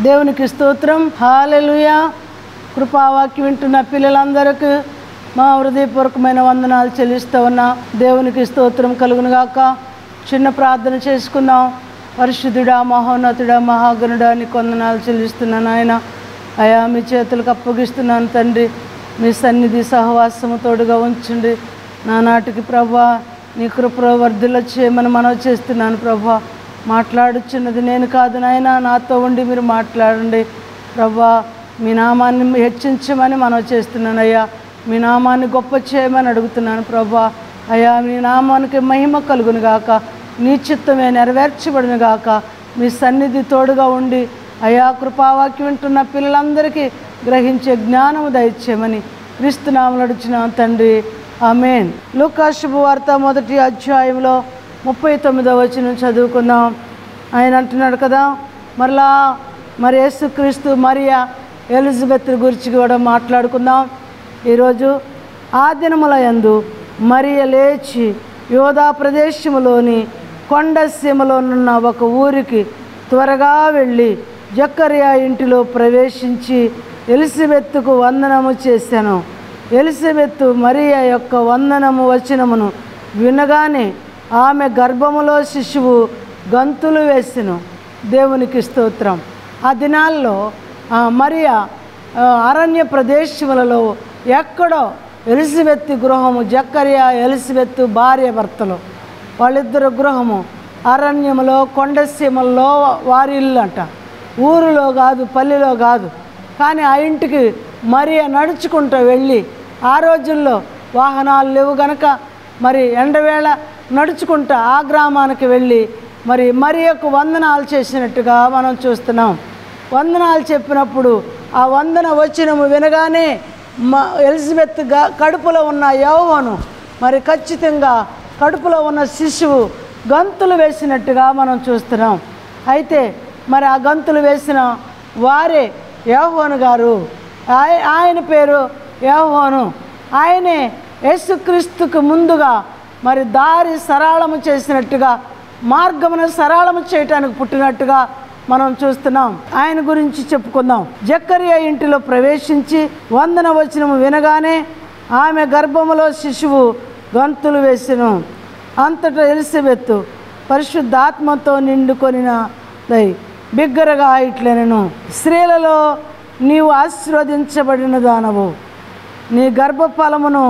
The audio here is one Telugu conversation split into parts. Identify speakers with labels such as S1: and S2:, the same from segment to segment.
S1: దేవునికి స్తోత్రం హాలెలుయా కృపావాక్యం వింటున్న పిల్లలందరికీ మా హృదయపూర్వకమైన వందనాలు చెల్లిస్తూ ఉన్నా దేవునికి స్తోత్రం కలుగును గాక చిన్న ప్రార్థన చేసుకుందాం పరిశుద్ధుడా మహోన్నతుడా మహాగణుడా నీకు వందనాలు చెల్లిస్తున్నాను ఆయన అయా మీ చేతులకు అప్పగిస్తున్నాను తండ్రి మీ సన్నిధి సహవాసము తోడుగా ఉంచండి నానాటికి ప్రభా నీ కృపలో వర్ధిల్ల చేయమని మనవి చేస్తున్నాను ప్రభా మాట్లాడుచున్నది నేను కాదు నాయన నాతో ఉండి మీరు మాట్లాడండి ప్రభా మీ నామాన్ని హెచ్చించమని మనం చేస్తున్నాను అయ్యా మీ నామాన్ని గొప్ప చేయమని అడుగుతున్నాను ప్రభా అయ్యా మీ నామానికి మహిమ కలుగును గాక నీ చిత్తమే నెరవేర్చబడును గాక మీ సన్నిధి తోడుగా ఉండి అయా కృపావాక్యం వింటున్న పిల్లలందరికీ గ్రహించే జ్ఞానము దయచేయమని క్రీస్తునామలు అడుచున్నాం తండ్రి ఆమెన్ లూకా శుభవార్త మొదటి అధ్యాయంలో ముప్పై తొమ్మిదో వచనం చదువుకుందాం ఆయన అంటున్నాడు కదా మరలా మరి యేసుక్రీస్తు మరియా ఎలిజబెత్ గురించి కూడా మాట్లాడుకుందాం ఈరోజు ఆ దినముల యందు మరియ లేచి యోధా ప్రదేశములోని కొండ సీమలోనున్న ఒక ఊరికి త్వరగా వెళ్ళి జక్కరియా ఇంటిలో ప్రవేశించి ఎలిజబెత్తుకు వందనము చేశాను ఎలిజబెత్తు మరియ యొక్క వందనము వచనమును వినగానే ఆమె గర్భములో శిశువు గంతులు వేసెను దేవునికి స్తోత్రం ఆ దినాల్లో ఆ మరియ ఆ, అరణ్య ప్రదేశములలో ఎక్కడో ఎలిజబెత్ గృహము జక్కరియా ఎలిజబెత్ భార్య భర్తలు వాళ్ళిద్దరు గృహము అరణ్యములో కొండసీమల్లో వారి ఇల్లు అంట ఊరిలో కాదు పల్లెలో కాదు కానీ ఆ ఇంటికి మరియ నడుచుకుంటూ వెళ్ళి ఆ రోజుల్లో వాహనాలు లేవు గనక మరి ఎండవేళ నడుచుకుంటూ ఆ గ్రామానికి వెళ్ళి మరి మరియకు వందనాలు చేసినట్టుగా మనం చూస్తున్నాం వందనాలు చెప్పినప్పుడు ఆ వందన వచనము వినగానే మా ఎలిజబెత్ గా- కడుపులో ఉన్న యౌవను మరి ఖచ్చితంగా కడుపులో ఉన్న శిశువు గంతులు వేసినట్టుగా మనం చూస్తున్నాం అయితే మరి ఆ గంతులు వేసిన వారే యహోను గారు ఆయ- ఆయన పేరు యహోను ఆయనే యేసుక్రీస్తుకు ముందుగా మరి దారి సరళము చేసినట్టుగా మార్గమును సరళము చేయటానికి పుట్టినట్టుగా మనం చూస్తున్నాం ఆయన గురించి చెప్పుకుందాం జక్కరియా ఇంటిలో ప్రవేశించి వందన వచనము వినగానే ఆమె గర్భములో శిశువు గంతులు వేసెను అంతటా ఎలిసబెత్తు పరిశుద్ధాత్మతో నిండుకొనిన దై బిగ్గరగా ఇట్లనెను స్త్రీలలో నీవు ఆశీర్వదించబడిన దానవు నీ గర్భఫలమును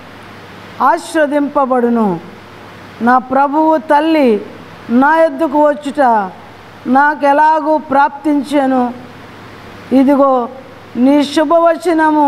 S1: ఆశీర్వదింపబడును నా ప్రభువు తల్లి నా ఎద్దుకు వచ్చుట నాకెలాగూ ప్రాప్తించాను ఇదిగో నీ శుభవచనము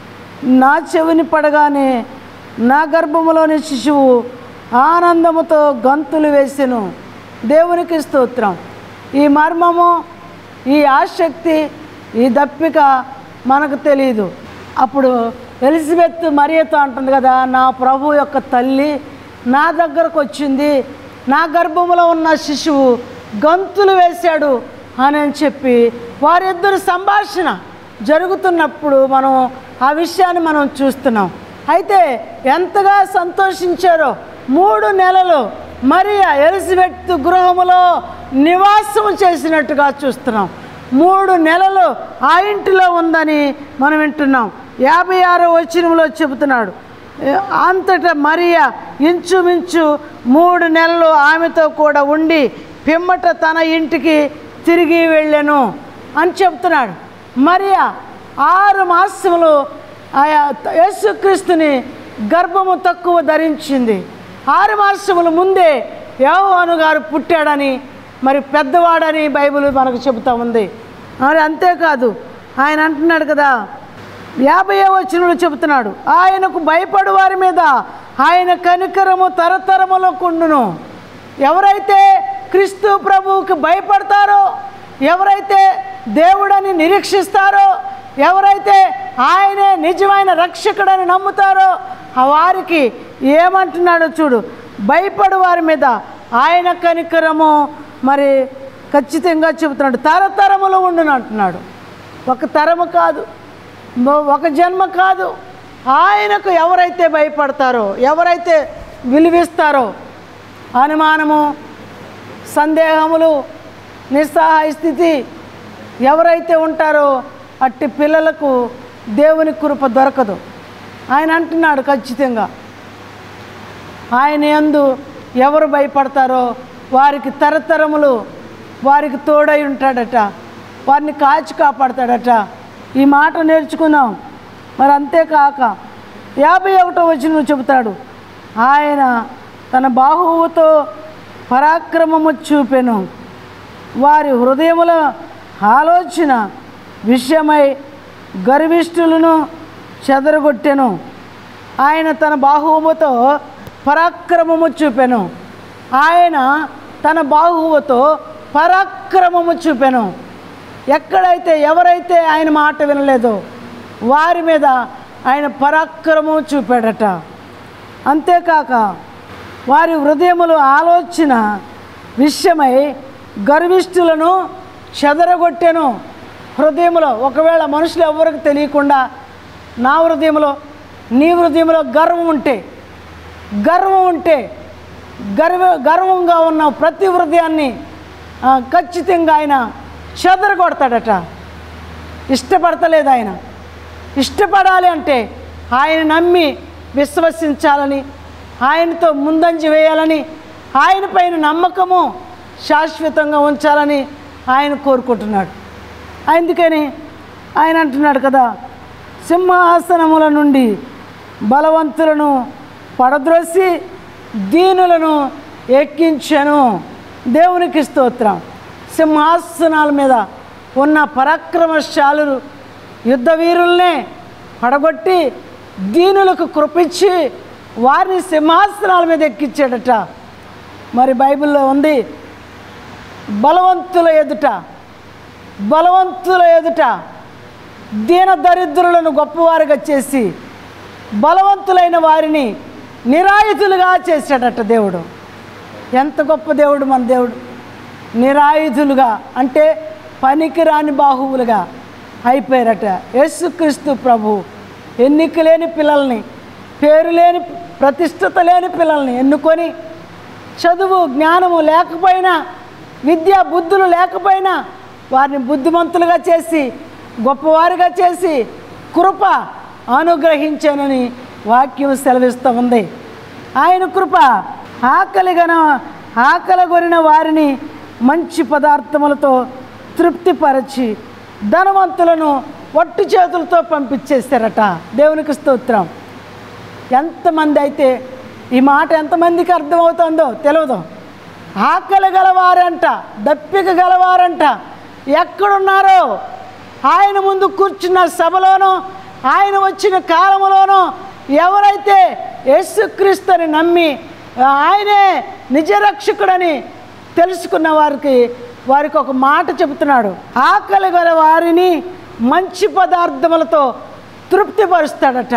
S1: నా చెవిని పడగానే నా గర్భములోని శిశువు ఆనందముతో గంతులు వేసెను దేవునికి స్తోత్రం ఈ మర్మము ఈ ఆసక్తి ఈ దప్పిక మనకు తెలియదు అప్పుడు ఎలిజబెత్ మరియతో అంటుంది కదా నా ప్రభు యొక్క తల్లి నా దగ్గరకు వచ్చింది నా గర్భములో ఉన్న శిశువు గంతులు వేశాడు అని అని చెప్పి వారిద్దరు సంభాషణ జరుగుతున్నప్పుడు మనం ఆ విషయాన్ని మనం చూస్తున్నాం అయితే ఎంతగా సంతోషించారో మూడు నెలలు మరియా ఎలిజబెత్ గృహములో నివాసం చేసినట్టుగా చూస్తున్నాం మూడు నెలలు ఆ ఇంటిలో ఉందని మనం వింటున్నాం యాభై ఆరో వచనంలో చెబుతున్నాడు అంతటా మరియా ఇంచుమించు మూడు నెలలు ఆమెతో కూడా ఉండి పిమ్మట తన ఇంటికి తిరిగి వెళ్ళాను అని చెప్తున్నాడు మరియా ఆరు మాసములు ఆయా యేసుక్రీస్తుని గర్భము తక్కువ ధరించింది ఆరు మాసముల ముందే యోహాను గారు పుట్టాడని మరి పెద్దవాడని బైబిల్ మనకు చెబుతా ఉంది మరి అంతేకాదు ఆయన అంటున్నాడు కదా యాభై వచనంలో చెబుతున్నాడు ఆయనకు భయపడు వారి మీద ఆయన కనికరము తరతరములో కుండును ఎవరైతే క్రీస్తు ప్రభువుకి భయపడతారో ఎవరైతే దేవుడని నిరీక్షిస్తారో ఎవరైతే ఆయనే నిజమైన రక్షకుడని నమ్ముతారో ఆ వారికి ఏమంటున్నాడో చూడు భయపడు వారి మీద ఆయన కనికరము మరి ఖచ్చితంగా చెబుతున్నాడు తరతరములు ఉండును అంటున్నాడు ఒక తరము కాదు మొ- ఒక జన్మ కాదు ఆయనకు ఎవరైతే భయపడతారో ఎవరైతే విలువిస్తారో అనుమానము సందేహములు నిస్సహాయ స్థితి ఎవరైతే ఉంటారో అట్టి పిల్లలకు దేవుని కృప దొరకదు ఆయన అంటున్నాడు ఖచ్చితంగా ఆయన యందు ఎవరు భయపడతారో వారికి తరతరములు వారికి తోడై ఉంటాడట వారిని కాచి కాపాడతాడట ఈ మాట నేర్చుకున్నాం మరి అంతేకాక యాభై ఒకటో వచ్చిన చెబుతాడు ఆయన తన బాహువుతో పరాక్రమము చూపెను వారి హృదయముల ఆలోచన విషయమై గర్విష్ఠులను చెదరగొట్టెను ఆయన తన బాహువుతో పరాక్రమము చూపెను ఆయన తన బాహువుతో పరాక్రమము చూపెను ఎక్కడైతే ఎవరైతే ఆయన మాట వినలేదో వారి మీద ఆయన పరాక్రమం చూపాడట అంతేకాక వారి హృదయములు ఆలోచన విషయమై గర్విష్ఠులను చెదరగొట్టెను హృదయంలో ఒకవేళ మనుషులు ఎవరికి తెలియకుండా నా హృదయంలో నీ హృదయంలో గర్వం ఉంటే గర్వం ఉంటే గర్వ గర్వంగా ఉన్న ప్రతి హృదయాన్ని ఆ, ఖచ్చితంగా ఆయన చెదరగొడతాడట ఇష్టపడతలేదు ఆయన ఇష్టపడాలి అంటే ఆయన నమ్మి విశ్వసించాలని ఆయనతో ముందంజ వేయాలని ఆయన పైన నమ్మకము శాశ్వతంగా ఉంచాలని ఆయన కోరుకుంటున్నాడు అందుకని ఆయన అంటున్నాడు కదా సింహాసనముల నుండి బలవంతులను పడద్రోసి దీనులను ఎక్కించెను దేవునికి స్తోత్రం సింహాసనాల మీద ఉన్న పరాక్రమశాలురు యుద్ధ వీరుల్నే పడగొట్టి దీనులకు కృపించి వారిని సింహాసనాల మీద ఎక్కించాడట మరి బైబిల్లో ఉంది బలవంతుల ఎదుట బలవంతుల ఎదుట దీన దరిద్రులను గొప్పవారుగా చేసి బలవంతులైన వారిని నిరాయుధులుగా చేశాడట దేవుడు ఎంత గొప్ప దేవుడు మన దేవుడు నిరాయుధులుగా అంటే పనికిరాని బాహువులుగా అయిపోయారట యేసుక్రీస్తు ప్రభు ఎన్నిక లేని పిల్లల్ని పేరు లేని ప్రతిష్టత లేని పిల్లల్ని ఎన్నుకొని చదువు జ్ఞానము లేకపోయినా విద్య బుద్ధులు లేకపోయినా వారిని బుద్ధిమంతులుగా చేసి గొప్పవారిగా చేసి కృప అనుగ్రహించానని వాక్యం సెలవిస్తూ ఉంది ఆయన కృప ఆకలిగన ఆకలిగొరిన వారిని మంచి పదార్థములతో తృప్తిపరచి ధనవంతులను ఒట్టి చేతులతో పంపించేశారట దేవునికి స్తోత్రం ఎంతమంది అయితే ఈ మాట ఎంతమందికి అర్థమవుతుందో తెలియదు ఆకలి గలవారంట దప్పిక గలవారంట ఎక్కడున్నారో ఆయన ముందు కూర్చున్న సభలోనో ఆయన వచ్చిన కాలంలోనో ఎవరైతే యేసుక్రీస్తుని నమ్మి ఆయనే నిజరక్షకుడని తెలుసుకున్న వారికి వారికి ఒక మాట చెబుతున్నాడు ఆకలి గల వారిని మంచి పదార్థములతో తృప్తిపరుస్తాడట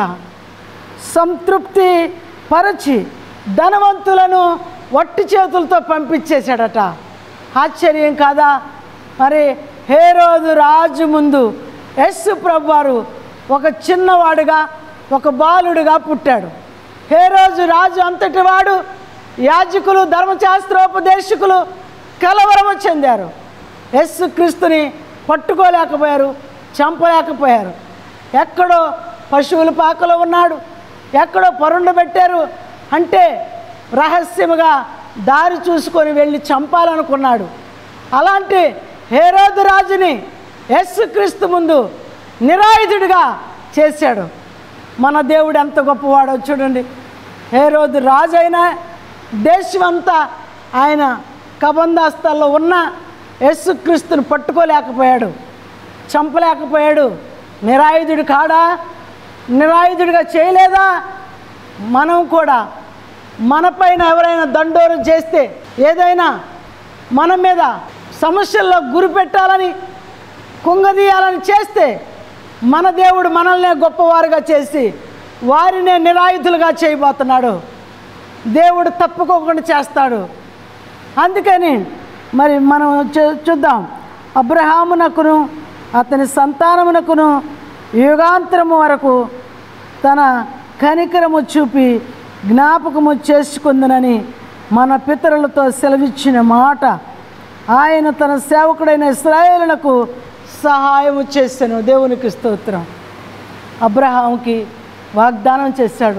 S1: సంతృప్తి పరచి ధనవంతులను వట్టి చేతులతో పంపించేశాడట ఆశ్చర్యం కాదా మరి హే రోజు రాజు ముందు యస్సు ప్రభు వారు ఒక చిన్నవాడుగా ఒక బాలుడుగా పుట్టాడు హే రోజు రాజు అంతటి వాడు యాజకులు ధర్మశాస్త్రోపదేశకులు కలవరము చెందారు యస్సు క్రీస్తుని పట్టుకోలేకపోయారు చంపలేకపోయారు ఎక్కడో పశువుల పాకలో ఉన్నాడు ఎక్కడో పరుండ పెట్టారు అంటే రహస్యముగా దారి చూసుకొని వెళ్ళి చంపాలనుకున్నాడు అలాంటి హేరోదు రాజుని యేసుక్రీస్తు ముందు నిరాయుధుడిగా చేశాడు మన దేవుడు ఎంత గొప్పవాడో చూడండి హేరోదు రాజు అయినా దేశమంతా ఆయన కబందాస్తాల్లో ఉన్న యేసుక్రీస్తుని పట్టుకోలేకపోయాడు చంపలేకపోయాడు నిరాయుధుడు కాడా నిరాయుధుడిగా చేయలేదా మనం కూడా మన పైన ఎవరైనా దండోరం చేస్తే ఏదైనా మన మీద సమస్యల్లో గురి పెట్టాలని కుంగదీయాలని చేస్తే మన దేవుడు మనల్నే గొప్పవారుగా చేసి వారినే నిరాయుధులుగా చేయబోతున్నాడు దేవుడు తప్పుకోకుండా చేస్తాడు అందుకని మరి మనం చూ- చూద్దాం అబ్రహామునకును అతని సంతానమునకును యుగాంతరము వరకు తన కనికరము చూపి జ్ఞాపకము చేసుకుందనని మన పితరులతో సెలవిచ్చిన మాట ఆయన తన సేవకుడైన ఇస్రాయేలులకు సహాయము చేశాను దేవునికి స్తోత్రం అబ్రహాముకి వాగ్దానం చేశాడు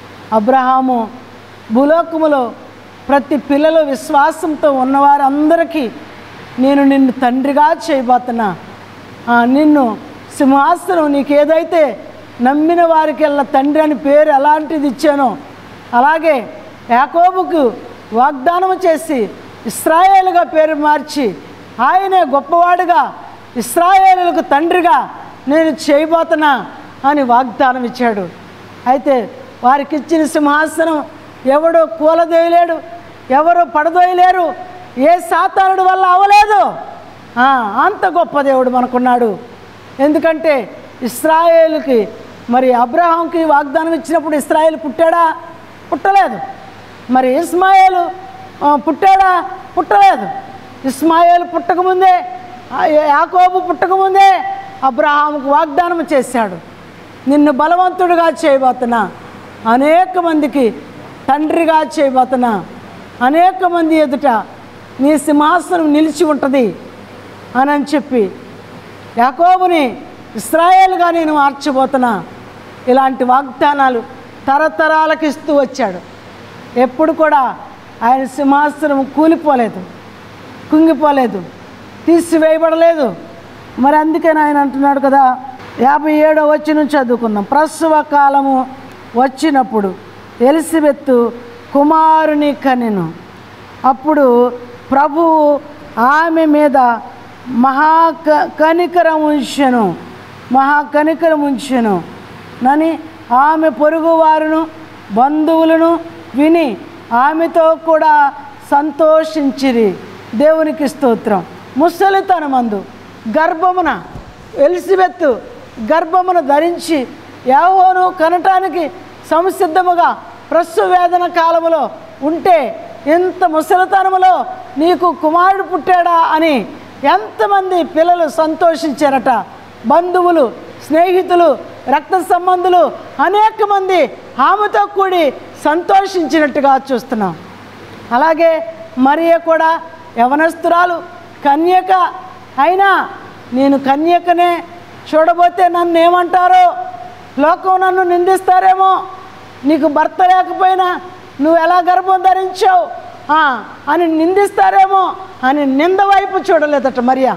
S1: అబ్రహాము భూలోకములో ప్రతి పిల్లలు విశ్వాసంతో ఉన్నవారందరికీ నేను నిన్ను తండ్రిగా చేయబోతున్నా ఆ, నిన్ను సింహాసనం నీకు ఏదైతే నమ్మిన వారికెల్లా తండ్రి అని పేరు ఎలాంటిది ఇచ్చానో అలాగే యాకోబుకు వాగ్దానం చేసి ఇస్రాయేలుగా పేరు మార్చి ఆయనే గొప్పవాడుగా ఇస్రాయేలులకు తండ్రిగా నేను చేయబోతున్నా అని వాగ్దానం ఇచ్చాడు అయితే వారికి ఇచ్చిన సింహాసనం ఎవడు కూలదోయలేడు ఎవరు పడదోయలేరు ఏ సాతానుడి వల్ల అవ్వలేదు ఆ, అంత గొప్ప దేవుడు మనకున్నాడు ఎందుకంటే ఇస్రాయేలుకి మరి అబ్రహాంకి వాగ్దానం ఇచ్చినప్పుడు ఇస్రాయేల్ పుట్టాడా పుట్టలేదు మరి ఇస్మాయేలు ఆ, పుట్టాడా పుట్టలేదు ఇస్మాయేల్ పుట్టకముందే ఆ, యాకోబు పుట్టకముందే అబ్రహాముకు వాగ్దానం చేశాడు నిన్ను బలవంతుడిగా చేయబోతున్నా అనేక మందికి తండ్రిగా చేయబోతున్నా అనేక మంది ఎదుట నీ సింహాసనం నిలిచి ఉంటుంది అని అని చెప్పి యాకోబుని ఇస్రాయేల్గా నేను మార్చబోతున్నా ఇలాంటి వాగ్దానాలు తరతరాలకు ఇస్తూ వచ్చాడు ఎప్పుడు కూడా ఆయన సింహాసనం కూలిపోలేదు కుంగిపోలేదు తీసివేయబడలేదు మరి అందుకని ఆయన అంటున్నాడు కదా యాభై ఏడో వచ్చిన చదువుకుందాం ప్రసవ కాలము వచ్చినప్పుడు ఎలిసిబెత్తు కుమారుని కనెను అప్పుడు ప్రభువు ఆమె మీద మహా క- కనికరం ఉంచెను మహా కనికరం ఉంచెను నని ఆమె పొరుగువారును బంధువులను విని ఆమెతో కూడా సంతోషించిరి దేవునికి స్తోత్రం ముసలితనమందు గర్భమున ఎలిసిబెత్తు గర్భమును ధరించి యాహోను కనటానికి సంసిద్ధముగా ప్రస్సు వేదన కాలములో ఉంటే ఎంత ముసలితనములో నీకు కుమారుడు పుట్టాడా అని ఎంతమంది పిల్లలు సంతోషించారట బంధువులు స్నేహితులు రక్త సంబంధులు అనేక మంది ఆమెతో కూడి సంతోషించినట్టుగా చూస్తున్నాం అలాగే మరియ కూడా యవనస్తురాలు కన్యక అయినా నేను కన్యకనే చూడబోతే నన్ను ఏమంటారో లోకం నన్ను నిందిస్తారేమో నీకు భర్త లేకపోయినా నువ్వు ఎలా గర్భం ధరించావు ఆ, అని నిందిస్తారేమో అని నింద వైపు చూడలేదట మరియా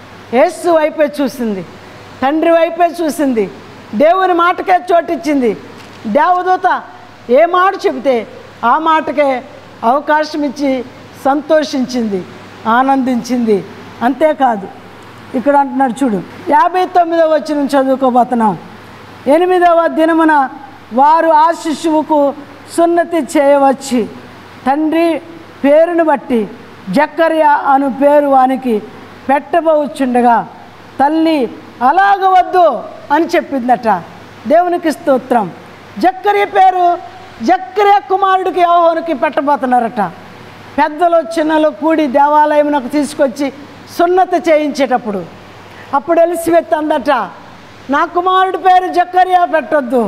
S1: యేసు వైపే చూసింది తండ్రి వైపే చూసింది దేవుని మాటకే చోటిచ్చింది దేవదూత ఏ మాట చెబితే ఆ మాటకే అవకాశం ఇచ్చి సంతోషించింది ఆనందించింది అంతేకాదు ఇక్కడ అంటున్నాడు చూడు యాభై తొమ్మిదవ వచ్చిన చదువుకోబోతున్నాం ఎనిమిదవ దినమున వారు ఆ శిశువుకు సున్నతి చేయవచ్చి తండ్రి పేరును బట్టి జక్కర్య అను పేరు వానికి పెట్టబోచుండగా తల్లి అలాగ వద్దు అని చెప్పిందట దేవునికి స్తోత్రం జక్కర్య పేరు జక్కర్య కుమారుడికి యోహోనికి పెట్టబోతున్నారట పెద్దలు చిన్నలు కూడి దేవాలయమునకు తీసుకొచ్చి సున్నతి చేయించేటప్పుడు అప్పుడు ఎలిసివెత్ అందట నా కుమారుడి పేరు జక్కర్యా పెట్టొద్దు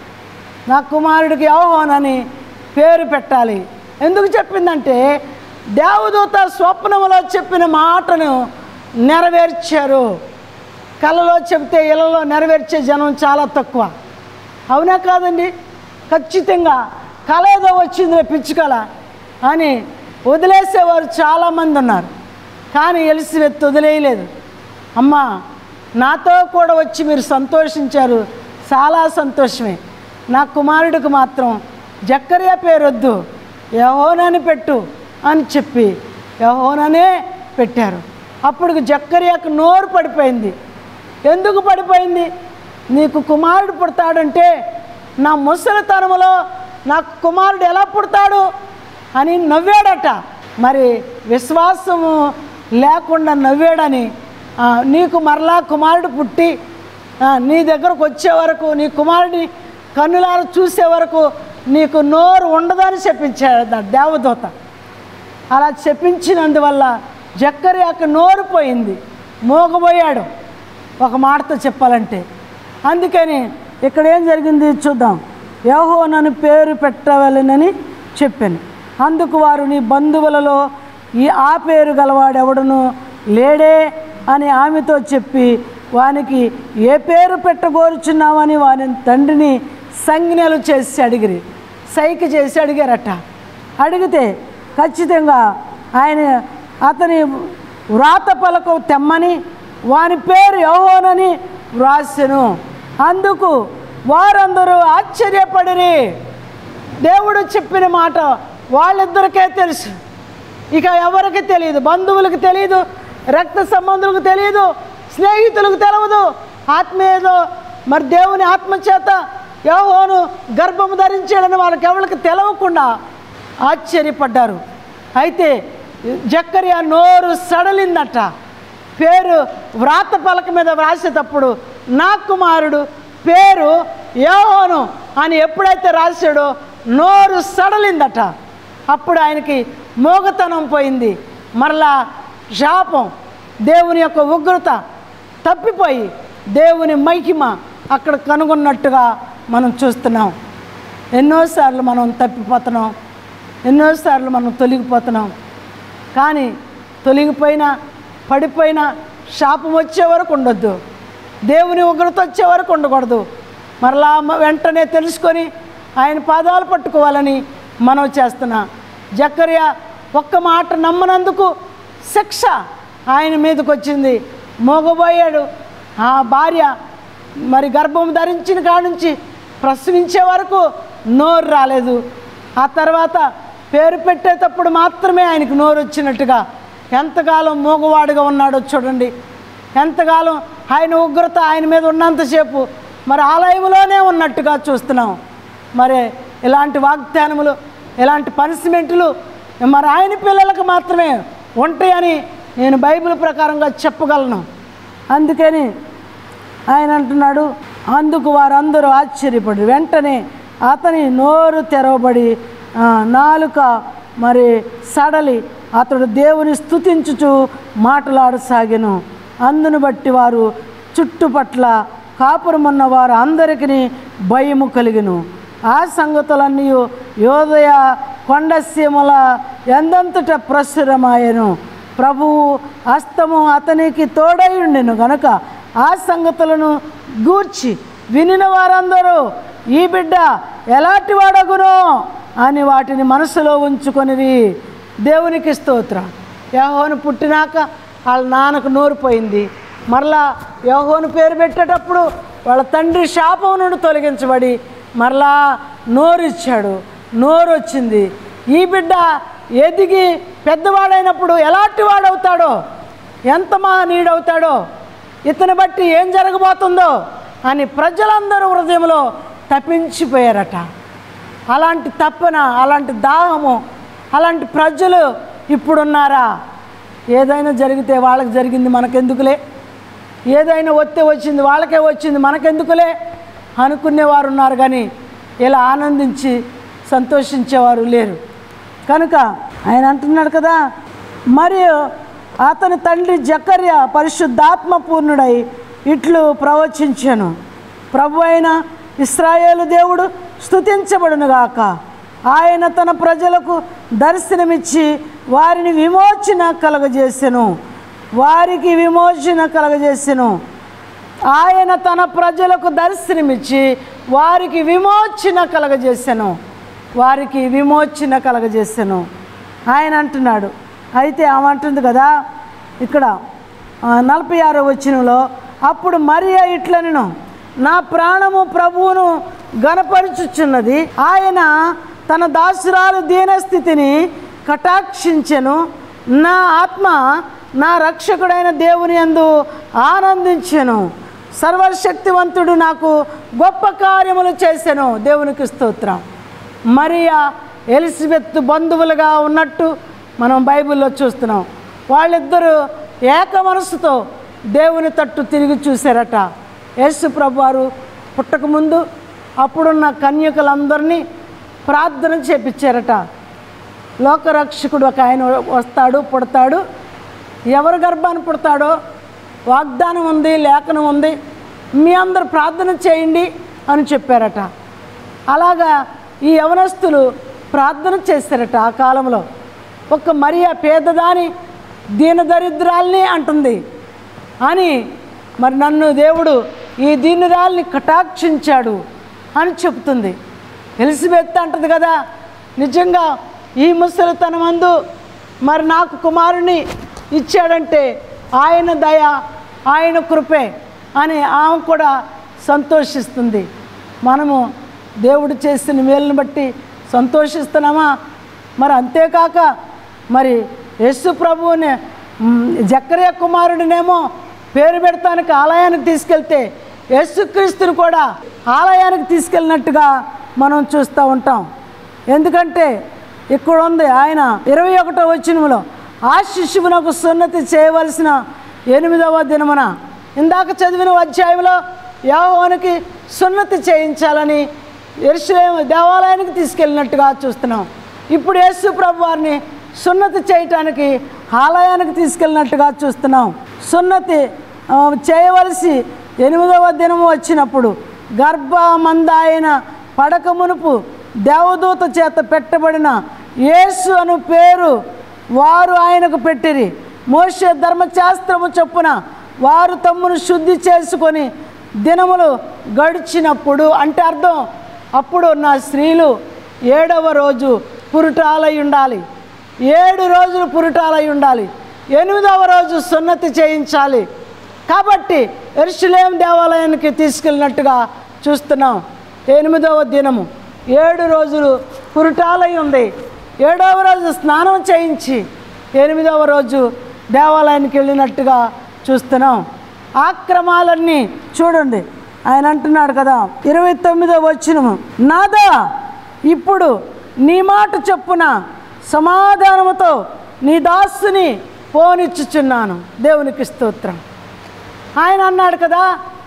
S1: నా కుమారుడికి యోహోనని పేరు పెట్టాలి ఎందుకు చెప్పిందంటే దేవదూత స్వప్నములో చెప్పిన మాటను నెరవేర్చారు కళలో చెబితే ఇళ్ళలో నెరవేర్చే జనం చాలా తక్కువ అవునా కాదండి ఖచ్చితంగా కళ ఏదో వచ్చిందిలే పిచ్చి కళ అని వదిలేసేవారు చాలామంది ఉన్నారు కానీ ఎలిసివెత్తు వదిలేయలేదు అమ్మా నాతో కూడా వచ్చి మీరు సంతోషించారు చాలా సంతోషమే నా కుమారుడికి మాత్రం జక్కరియా పేరు వద్దు యహోనని పెట్టు అని చెప్పి యహోననే పెట్టారు అప్పుడు జక్కరియాకు నోరు పడిపోయింది ఎందుకు పడిపోయింది నీకు కుమారుడు పుడతాడంటే నా ముసలితనములో నాకు కుమారుడు ఎలా పుడతాడు అని నవ్వాడట మరి విశ్వాసము లేకుండా నవ్వాడని ఆ, నీకు మరలా కుమారుడు పుట్టి ఆ, నీ దగ్గరకు వచ్చే వరకు నీ కుమారుడిని కన్నులారు చూసే వరకు నీకు నోరు ఉండదని చెప్పించాడు ఆ దేవదూత అలా చెప్పించినందువల్ల జక్కర్యాకు నోరు పోయింది మోగబోయాడు ఒక మాటతో చెప్పాలంటే అందుకని ఇక్కడ ఏం జరిగింది చూద్దాం యహో నన్ను పేరు పెట్టవలెనని చెప్పాను అందుకు వారు నీ బంధువులలో ఈ ఆ పేరు గలవాడెవడును లేడే అని ఆమెతో చెప్పి వానికి ఏ పేరు పెట్టగోరుచున్నావని వాని తండ్రిని సంజ్ఞలు చేసి అడిగిరి సైకి చేసి అడిగారట అడిగితే ఖచ్చితంగా ఆయన అతని వ్రాత పలక తెమ్మని వాని పేరు యెహోవానని వ్రాసెను అందుకు వారందరూ ఆశ్చర్యపడిరి దేవుడు చెప్పిన మాట వాళ్ళిద్దరికే తెలుసు ఇక ఎవరికి తెలియదు బంధువులకు తెలియదు రక్త సంబంధులకు తెలియదు స్నేహితులకు తెలియదు ఆత్మీయలో మరి దేవుని ఆత్మచేత యహోను గర్భము ధరించాడని వాళ్ళకి ఎవరికి తెలవకుండా ఆశ్చర్యపడ్డారు అయితే జక్కరియా నోరు సడలిందట పేరు వ్రాత పలక మీద వ్రాసేటప్పుడు నా కుమారుడు పేరు యోహోను అని ఎప్పుడైతే రాశాడో నోరు సడలిందట అప్పుడు ఆయనకి మోగతనం పోయింది మరలా శాపం దేవుని యొక్క ఉగ్రత తప్పిపోయి దేవుని మహిమ అక్కడ కనుగొన్నట్టుగా మనం చూస్తున్నాం ఎన్నోసార్లు మనం తప్పిపోతున్నాం ఎన్నోసార్లు మనం తొలగిపోతున్నాం కానీ తొలగిపోయినా పడిపోయినా శాపం వచ్చే వరకు ఉండొద్దు దేవుని ఉగ్రత వచ్చే వరకు ఉండకూడదు మరలా మ- వెంటనే తెలుసుకొని ఆయన పాదాలు పట్టుకోవాలని మనం చేస్తున్నా జక్కరియా ఒక్క మాట నమ్మనందుకు శిక్ష ఆయన మీదకి వచ్చింది మోగబోయాడు ఆ భార్య మరి గర్భం ధరించిన కాడ నుంచి ప్రసవించే వరకు నోరు రాలేదు ఆ తర్వాత పేరు పెట్టేటప్పుడు మాత్రమే ఆయనకు నోరు వచ్చినట్టుగా ఎంతకాలం మూగవాడుగా ఉన్నాడో చూడండి ఎంతకాలం ఆయన ఉగ్రత ఆయన మీద ఉన్నంతసేపు మరి ఆలయంలోనే ఉన్నట్టుగా చూస్తున్నాం మరి ఇలాంటి వాగ్దానములు ఇలాంటి పనిష్మెంట్లు మరి ఆయన పిల్లలకు మాత్రమే ఉంటాయని నేను బైబిల్ ప్రకారంగా చెప్పగలను అందుకని ఆయన అంటున్నాడు అందుకు వారందరూ ఆశ్చర్యపడి వెంటనే అతని నోరు తెరవబడి ఆ, నాలుక మరి సడలి అతడు దేవుని స్తుతించుచు మాట్లాడసాగెను అందును బట్టి వారు చుట్టుపట్ల కాపురమున్న వారు అందరికీ భయము కలిగెను ఆ సంగతులన్నీ యోదయ కొండసీమల ఎందంతట ప్రసురమాయను ప్రభువు హస్తము అతనికి తోడై ఉండెను గనుక ఆ సంగతులను గూర్చి వినిన వారందరూ ఈ బిడ్డ ఎలాంటి వాడగునో అని వాటిని మనసులో ఉంచుకొనిరి దేవునికి స్తోత్రం యహోను పుట్టినాక వాళ్ళ నాన్నకు నోరు పోయింది మరలా యహోను పేరు పెట్టేటప్పుడు వాళ్ళ తండ్రి శాపం నుండి తొలగించబడి మరలా నోరు ఇచ్చాడు నోరు వచ్చింది ఈ బిడ్డ ఎదిగి పెద్దవాడైనప్పుడు ఎలాంటి వాడవుతాడో ఎంత మహనీయుడవుతాడో ఇతని బట్టి ఏం జరగబోతుందో అని ప్రజలందరూ హృదయంలో తప్పించిపోయారట అలాంటి తప్పన అలాంటి దాహము అలాంటి ప్రజలు ఇప్పుడున్నారా ఏదైనా జరిగితే వాళ్ళకి జరిగింది మనకెందుకులే ఏదైనా వస్తే వచ్చింది వాళ్ళకే వచ్చింది మనకెందుకులే అనుకునేవారు ఉన్నారు కానీ ఇలా ఆనందించి సంతోషించేవారు లేరు కనుక ఆయన అంటున్నాడు కదా మరియు అతని తండ్రి జకర్య పరిశుద్ధాత్మ పూర్ణుడై ఇట్లు ప్రవచించాను ప్రభు అయిన ఇస్రాయేలు దేవుడు స్తుతించబడునుగాక ఆయన తన ప్రజలకు దర్శనమిచ్చి వారిని విమోచన కలగజేసెను వారికి విమోచన కలగజేసెను ఆయన తన ప్రజలకు దర్శనమిచ్చి వారికి విమోచన కలగజేసెను వారికి విమోచన కలగజేసెను ఆయన అంటున్నాడు అయితే ఆమె అంటుంది కదా ఇక్కడ ఆ, నలభై ఆరో వచ్చినలో అప్పుడు మరియా ఇట్లనెను నా ప్రాణము ప్రభువును గనపరుచుచున్నది ఆయన తన దాసురాలు దీనస్థితిని కటాక్షించెను నా ఆత్మ నా రక్షకుడైన దేవుని యందు ఆనందించెను సర్వశక్తివంతుడు నాకు గొప్ప కార్యములు చేసెను దేవునికి స్తోత్రం మరియా ఎలిజబెత్ బంధువులుగా ఉన్నట్టు మనం బైబిల్లో చూస్తున్నాం వాళ్ళిద్దరూ ఏక మనసుతో దేవుని తట్టు తిరిగి చూశారట యేసు ప్రభు వారు పుట్టకముందు అప్పుడున్న కన్యకలందరినీ ప్రార్థన చేపించారట లోకరక్షకుడు ఒక ఆయన వస్తాడు పుడతాడు ఎవరు గర్భాన్ని పుడతాడో వాగ్దానం ఉంది లేఖనం ఉంది మీ అందరు ప్రార్థన చేయండి అని చెప్పారట అలాగా ఈ యవనస్తులు ప్రార్థన చేశారట ఆ కాలంలో ఒక మరియా పేదదాని దీనదరిద్రాల్ని అంటుంది అని మరి నన్ను దేవుడు ఈ దీనురాల్ని కటాక్షించాడు అని చెప్తుంది ఎలిజబెత్ అంటది కదా నిజంగా ఈ ముసలితనమందు మరి నాకు కుమారుని ఇచ్చాడంటే ఆయన దయ ఆయన కృపే అని ఆమె కూడా సంతోషిస్తుంది మనము దేవుడు చేసిన మేలుని బట్టి సంతోషిస్తున్నామా మరి అంతేకాక మరి యేసు ప్రభువుని మ్, జక్కర్య కుమారుడినేమో పేరు పెడతానికి ఆలయానికి తీసుకెళ్తే యేసుక్రీస్తుని కూడా ఆలయానికి తీసుకెళ్ళినట్టుగా మనం చూస్తూ ఉంటాం ఎందుకంటే ఇక్కడ ఉంది ఆయన ఇరవై ఒకటో వచ్చినములో ఆ శిశువునకు సున్నతి చేయవలసిన ఎనిమిదవ దినమున ఇందాక చదివిన అధ్యాయంలో యాహోనికి సున్నతి చేయించాలని ఎరుసలేం దేవాలయానికి తీసుకెళ్ళినట్టుగా చూస్తున్నాం ఇప్పుడు యేసు ప్రభు వారిని సున్నతి చేయటానికి ఆలయానికి తీసుకెళ్ళినట్టుగా చూస్తున్నాం సున్నతి ఆ, చేయవలసి ఎనిమిదవ దినము వచ్చినప్పుడు గర్భమందాయన పడక మునుపు దేవదూత చేత పెట్టబడిన యేసు అను పేరు వారు ఆయనకు పెట్టిరి మోషే ధర్మశాస్త్రము చొప్పున వారు తమ్మును శుద్ధి చేసుకొని దినములు గడిచినప్పుడు అంటే అర్థం అప్పుడు నా స్త్రీలు ఏడవ రోజు పురుటాలై ఉండాలి ఏడు రోజులు పురుటాలై ఉండాలి ఎనిమిదవ రోజు సున్నతి చేయించాలి కాబట్టి ఎరుసలేం దేవాలయానికి తీసుకెళ్ళినట్టుగా చూస్తున్నాం ఎనిమిదవ దినము ఏడు రోజులు పురుటాలై ఉంది ఏడవ రోజు స్నానం చేయించి ఎనిమిదవ రోజు దేవాలయానికి వెళ్ళినట్టుగా చూస్తున్నాం ఆక్రమాలన్నీ చూడండి ఆయన అంటున్నాడు కదా ఇరవై తొమ్మిదో వచ్చినము నాదా ఇప్పుడు నీ మాట చొప్పున సమాధానముతో నీ దాసుని పోనిచ్చుచున్నాను దేవునికి స్తోత్రం ఆయన అన్నాడు కదా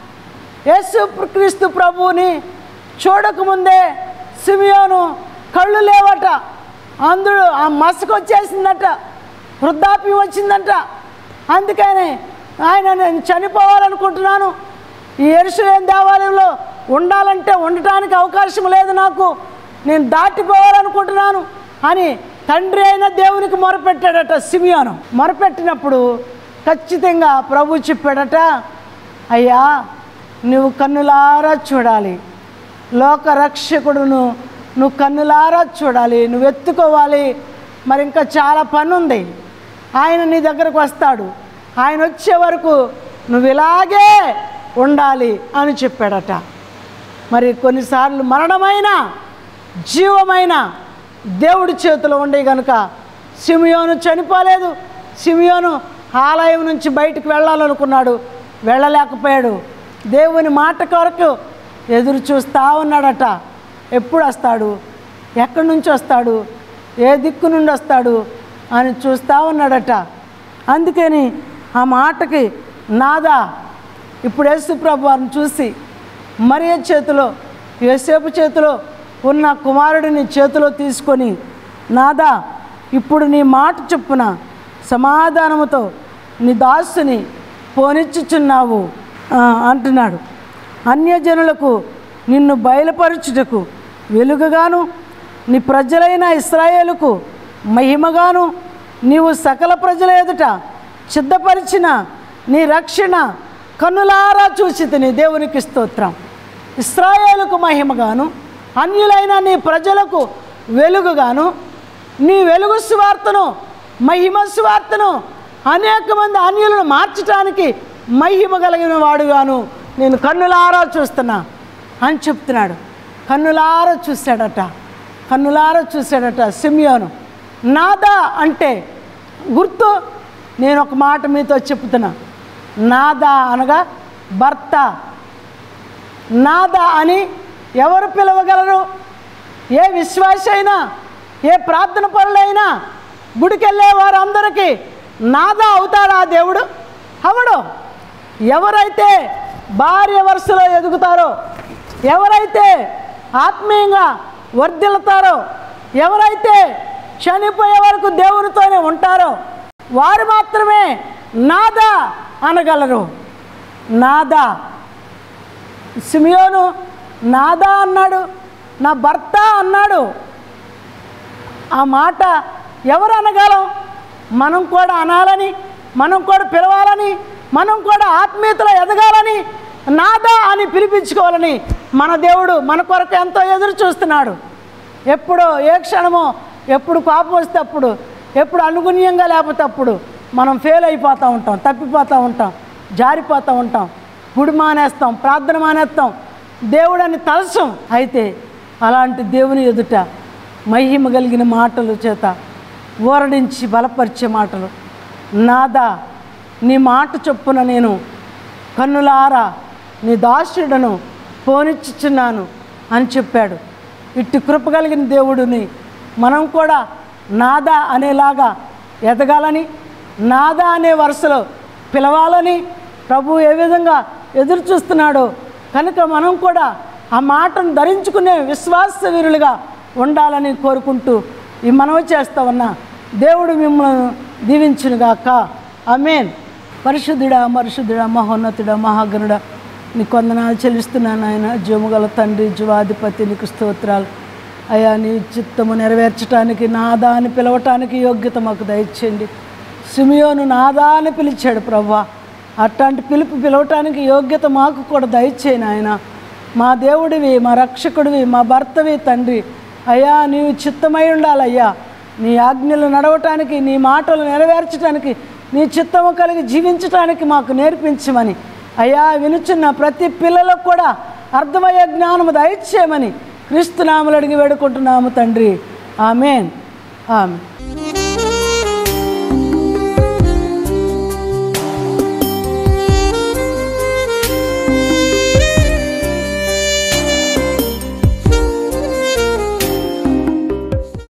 S1: యేసు క్రీస్తు ప్రభువుని చూడకముందే సిమియోను కళ్ళు లేవట అందుడు ఆ మసకు వచ్చేసిందట వృద్ధాప్యం వచ్చిందంట అందుకని ఆయన నేను చనిపోవాలనుకుంటున్నాను ఈ ఎరుసలేం దేవాలయంలో ఉండాలంటే ఉండటానికి అవకాశం లేదు నాకు నేను దాటిపోవాలనుకుంటున్నాను అని తండ్రి అయిన దేవునికి మొరపెట్టాడట సిమియోను మొరపెట్టినప్పుడు ఖచ్చితంగా ప్రభు చెప్పాడట అయ్యా నువ్వు కన్నులారా చూడాలి లోక రక్షకుడును నువ్వు కన్నులారా చూడాలి నువ్వు ఎత్తుకోవాలి మరి ఇంకా చాలా పని ఉంది ఆయన నీ దగ్గరకు వస్తాడు ఆయన వచ్చే వరకు నువ్వు ఇలాగే ఉండాలి అని చెప్పాడట మరి కొన్నిసార్లు మరణమైన జీవమైన దేవుడి చేతిలో ఉండే గనుక సిమియోను చనిపోలేదు సిమియోను ఆలయం నుంచి బయటికి వెళ్ళాలనుకున్నాడు వెళ్ళలేకపోయాడు దేవుని మాట కొరకు ఎదురు చూస్తూ ఉన్నాడట ఎప్పుడు వస్తాడు ఎక్కడి నుంచి వస్తాడు ఏ దిక్కు నుండి వస్తాడు అని చూస్తూ ఉన్నాడట అందుకని ఆ మాటకి నాదా ఇప్పుడు యేసుప్రభు వారిని చూసి మరియ చేతిలో యోసేపు చేతిలో ఉన్న కుమారుడిని చేతిలో తీసుకొని నాదా ఇప్పుడు నీ మాట చొప్పున సమాధానముతో నీ దాసుని పోనిచ్చుచున్నావు ఆ, అంటున్నాడు అన్యజనులకు నిన్ను బయలుపరచుటకు వెలుగుగాను నీ ప్రజలైన ఇస్రాయేలుకు మహిమగాను నీవు సకల ప్రజల ఎదుట సిద్ధపరిచిన నీ రక్షణ కన్నులారా చూసి తిని దేవునికి స్తోత్రం ఇస్రాయేలుకు మహిమగాను అన్యులైన నీ ప్రజలకు వెలుగుగాను నీ వెలుగు స్వార్థను మహిమ స్వార్థను అనేక మంది అన్యులను మార్చటానికి మహిమ కలిగిన వాడుగాను నేను కన్నులారా చూస్తున్నా అని చెప్తున్నాడు కన్నులారా చూశాడట కన్నులారా చూశాడట సిమియోను నాదా అంటే గుర్తు నేను ఒక మాట మీతో చెప్తున్నా నాదా అనగా భర్త నాద అని ఎవరు పిలవగలరు ఏ విశ్వాస అయినా ఏ ప్రార్థన పరులైనా గుడికెళ్ళే వారందరికీ నాదా అవుతాడా ఆ దేవుడు అవడు ఎవరైతే భార్య వరుసలో ఎదుగుతారో ఎవరైతే ఆత్మీయంగా వర్ధిల్లుతారో ఎవరైతే చనిపోయే వరకు దేవునితోనే ఉంటారో వారు మాత్రమే నాదా అనగలరు నాదా సిమియోను నాదా అన్నాడు నా భర్త అన్నాడు ఆ మాట ఎవరు అనగలం మనం కూడా అనాలని మనం కూడా పిలవాలని మనం కూడా ఆత్మీయతలో ఎదగాలని నాదా అని పిలిపించుకోవాలని మన దేవుడు మన కొరకు ఎంతో ఎదురు చూస్తున్నాడు ఎప్పుడో ఏ క్షణమో ఎప్పుడు పాపం వస్తే అప్పుడు ఎప్పుడు అనుగుణ్యంగా లేకపోతే అప్పుడు మనం ఫెయిల్ అయిపోతూ ఉంటాం తప్పిపోతూ ఉంటాం జారిపోతూ ఉంటాం గుడి మానేస్తాం ప్రార్థన మానేస్తాం దేవుడని తలసం అయితే అలాంటి దేవుని ఎదుట మహిమ కలిగిన మాటలు చేత ఊరడించి బలపరిచే మాటలు నాదా నీ మాట చొప్పున నేను కన్నులారా నీ దాసుడను పోనిచ్చుచున్నాను అని చెప్పాడు ఇట్టి కృప కలిగిన దేవుడిని మనం కూడా నాదా అనేలాగా ఎదగాలని నాదా అనే వరుసలో పిలవాలని ప్రభు ఏ విధంగా ఎదురు చూస్తున్నాడో కనుక మనం కూడా ఆ మాటను ధరించుకునే విశ్వాస వీరులుగా ఉండాలని కోరుకుంటూ ఈ మనవి చేస్తా ఉన్నా దేవుడు మిమ్మల్ని దీవించునుగాక అమేన్ పరిశుద్ధుడా పరిశుద్ధుడా మహోన్నతుడా మహాగణుడా నీ కొందనాలు చెల్లిస్తున్నాను ఆయన జముగల తండ్రి జీవాధిపతి నీకు స్తోత్రాలు అయా నీ చిత్తము నెరవేర్చడానికి నాదా అని పిలవటానికి యోగ్యత మాకు దయచేయండి సిమియోను నాదా అని పిలిచాడు ప్రభా అట్లాంటి పిలుపు పిలవటానికి యోగ్యత మాకు కూడా దయచేయను ఆయన మా దేవుడివి మా రక్షకుడివి మా భర్తవి తండ్రి అయ్యా నీవు చిత్తమై ఉండాలయ్యా నీ ఆజ్ఞలు నడవటానికి నీ మాటలు నెరవేర్చడానికి నీ చిత్తము కలిగి జీవించటానికి మాకు నేర్పించమని అయ్యా వినుచున్న ప్రతి పిల్లలకు కూడా అర్థమయ్యే జ్ఞానము దయచేయమని క్రీస్తునాములు అడిగి వేడుకుంటున్నాము తండ్రి ఆమెన్ ఆమె